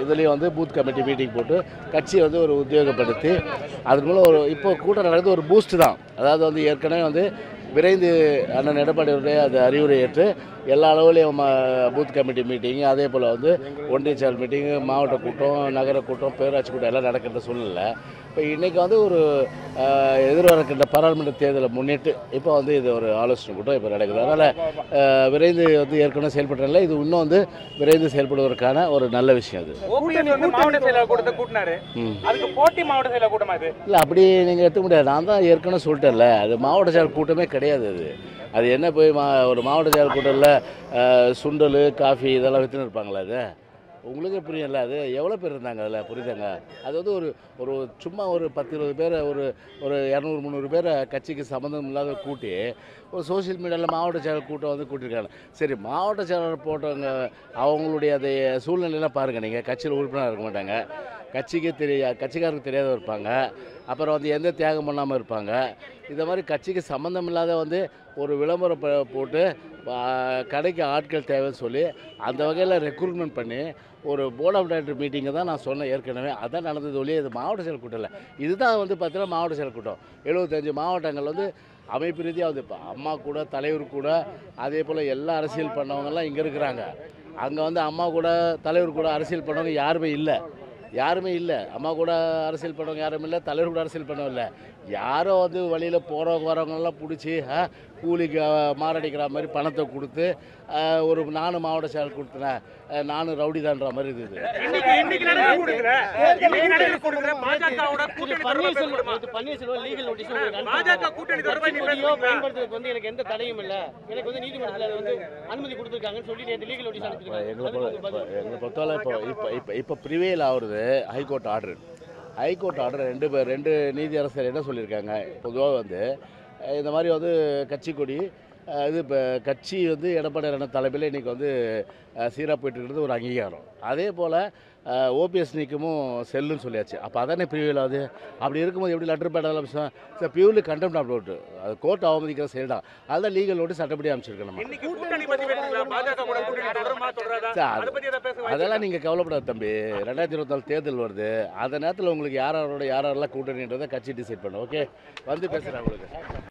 இதுலேயும் வந்து booth committee meeting போட்டு கட்சியை வந்து ஒரு உத்தியோகப்படுத்தி அது மூலம் ஒரு இப்போ கூட்டம் நடக்குது ஒரு பூஸ்ட் தான் அதாவது வந்து ஏற்கனவே வந்து விரைந்து அண்ணன் எடப்பாடியுடைய அது அறிவுரை ஏற்று எல்லா அளவுலேயும் பூத் கமிட்டி மீட்டிங் அதே போல் வந்து ஒன்றிய செயல் மீட்டிங் மாவட்ட கூட்டம் நகர கூட்டம் பேராட்சி கூட்டம் எல்லாம் நடக்கின்ற சூழ்நிலை இப்போ இன்றைக்கி வந்து ஒரு அஹ், எதிர்வரக்கின்ற பாராளுமன்ற தேர்தலை முன்னிட்டு இப்போ வந்து இது ஒரு ஆலோசனை கூட்டம் இப்போ நடக்குது அதனால் விரைந்து வந்து ஏற்கனவே செயல்படுறதில்ல இது இன்னும் வந்து விரைந்து செயல்படுவதற்கான ஒரு நல்ல விஷயம் அது ஓபிஎஸ் வந்து மாவட்ட செயலாளர் கூட்டத்தை கூட்டினாரு ம் அதுக்கு போட்டி மாவட்ட செயலாளர் கூட்டமா இது இல்லை அப்படி நீங்கள் எடுத்துக்க முடியாது நான் தான் ஏற்கனவே சொல்லிட்டேன்ல அது மாவட்ட செயல் கூட்டமே கிடையாது அது அது என்ன போய் மா ஒரு மாவட்ட செயல் கூட்டத்தில் சுண்டல் காஃபி இதெல்லாம் விற்றுன்னு இருப்பாங்களா அது உங்களுக்கே புரியல அது எவ்வளோ பேர் இருந்தாங்க அதில் புரியுதாங்க அது வந்து ஒரு ஒரு சும்மா ஒரு பத்து இருபது பேரை ஒரு ஒரு இரநூறு முந்நூறு பேரை கட்சிக்கு சம்மந்தம் இல்லாத கூட்டி ஒரு சோஷியல் மீடியாவில் மாவட்ட செயலர் கூட்டம் வந்து கூட்டியிருக்காங்க சரி மாவட்ட செயலாளர் போட்டவங்க அவங்களுடைய அதை சூழ்நிலையெல்லாம் பாருங்கள் நீங்கள் கட்சியில் உறுப்பினராக இருக்க மாட்டாங்க கட்சிக்கே தெரிய கட்சிக்காரருக்கு தெரியாத இருப்பாங்க அப்புறம் வந்து எந்த தியாகம் பண்ணாமல் இருப்பாங்க இந்த மாதிரி கட்சிக்கு சம்மந்தம் இல்லாத வந்து ஒரு விளம்பரம் ப- போட்டு ஆ, கடைக்கு ஆட்கள் தேவைன்னு சொல்லி அந்த வகையில் ரெக்ரூட்மெண்ட் பண்ணி ஒரு போர்ட் ஆஃப் டைரக்டர் மீட்டிங்கை தான் நான் சொன்னேன் ஏற்கனவே அதான் நடந்தது ஒழிய இது மாவட்ட செயல் கூட்டம் இல்லை இதுதான் வந்து பார்த்தீங்கன்னா மாவட்ட செயல் கூட்டம் எழுபத்தஞ்சு மாவட்டங்கள் வந்து அமைப்பு ரீதியாக வந்து இப்போ அம்மா கூட தலைவர் கூட அதே போல் எல்லா அரசியல் பண்ணவங்கெல்லாம் இங்கே இருக்கிறாங்க அங்கே வந்து அம்மா கூட தலைவர் கூட அரசியல் பண்ணவங்க யாருமே இல்லை யாருமே இல்லை அம்மா கூட அரசியல் பண்ணவங்க யாரும் இல்லை தலைவர் கூட அரசியல் பண்ணவும் இல்லை யாரோ வந்து வழியில் போகிறவங்க வரவங்கெல்லாம் பிடிச்சி கூலிக்கு அஹ், மாரடிக்கிற மாதிரி பணத்தை கொடுத்து அஹ், ஒரு நானும் மாவட்ட செயல் கொடுத்தேன் அஹ், நானும் ரவுடி தான்ற மாதிரி இருக்குது இன்னைக்கு இன்னைக்கு நடக்கிற கூட்டத்துல இன்னைக்கு நடக்கிற கூட்டத்துல பாஜகவோட கூட்டணி தொடர்பா பேசப்படுமா? பன்னீர்செல்வம் பன்னீர்செல்வம் லீகல் நோட்டீஸ் உங்களுக்கு பாஜக அனுப்புறாங்க. கூட்டணி தொடர்பா நீ கட்சி கொடியோ பேசுறீங்களா? பயன்படுத்துறதுக்கு வந்து எனக்கு எந்த தடையும் இல்ல எனக்கு வந்து நீதிமன்றத்தில் அது வந்து அனுமதி கொடுத்துருக்காங்கன்னு சொல்லி நேற்று லீகல் நோட்டீஸ் இப்போ அனுப்பிச்சிருக்காங்க எங்களை அதுக்கு பொ- உங்க இப்போ பதில். எங்களை பொறுத்தவரை இப்போ இப்போ இப்போ இப்போ ப்ரிவேல் ஆகுறது ஹைகோர்ட் ஆர்டர் ஹைகோர்ட் ஆர்டர் ரெண்டு பேர் ரெண்டு நீதியரசர் என்ன சொல்லியிருக்காங்க பொதுவாக வந்து அஹ், இந்த மாதிரி வந்து கட்சி கொடி அஹ், இது இப்போ கட்சி வந்து எடப்பாடி அண்ணன் தலைமையில் இன்றைக்கி வந்து சீராக போயிட்டு இருக்கிறது ஒரு அங்கீகாரம் அதே போல் ஓபிஎஸ் நீக்கமும் செல்லுன்னு சொல்லியாச்சு அப்போ அதானே ப்ரிவியல் ஆகுது அப்படி இருக்கும்போது எப்படி லெட்டர் பேட் அமிச்சோம் சார் பியூர்லி கண்டெம்ட் ஆஃப் நோட்டு அது கோர்ட் அவமதிக்கிற செயல் தான் அதுதான் லீகல் நோட்டு சட்டப்படி அமைச்சிருக்கோம் நம்ம இன்னைக்கு கூட்டணி பத்தி பேசுறீங்களா பாஜக கூட கூட்டணி தொடருமா தொடராதா சார், அது- அதை பத்தி ஏதாவது பேச வாய்ப்பு அதெல்லாம் நீங்கள் கவலைப்படாத தம்பி ரெண்டாயிரத்தி இருபத்தாலு தேர்தல் வருது அந்த நேரத்தில் உங்களுக்கு யார் யாரோட யார் யாரெல்லாம் கூட்டணின்றதை கட்சி டிசைட் பண்ணும் ஓகே வந்து பேசுகிறேன் உங்களுக்கு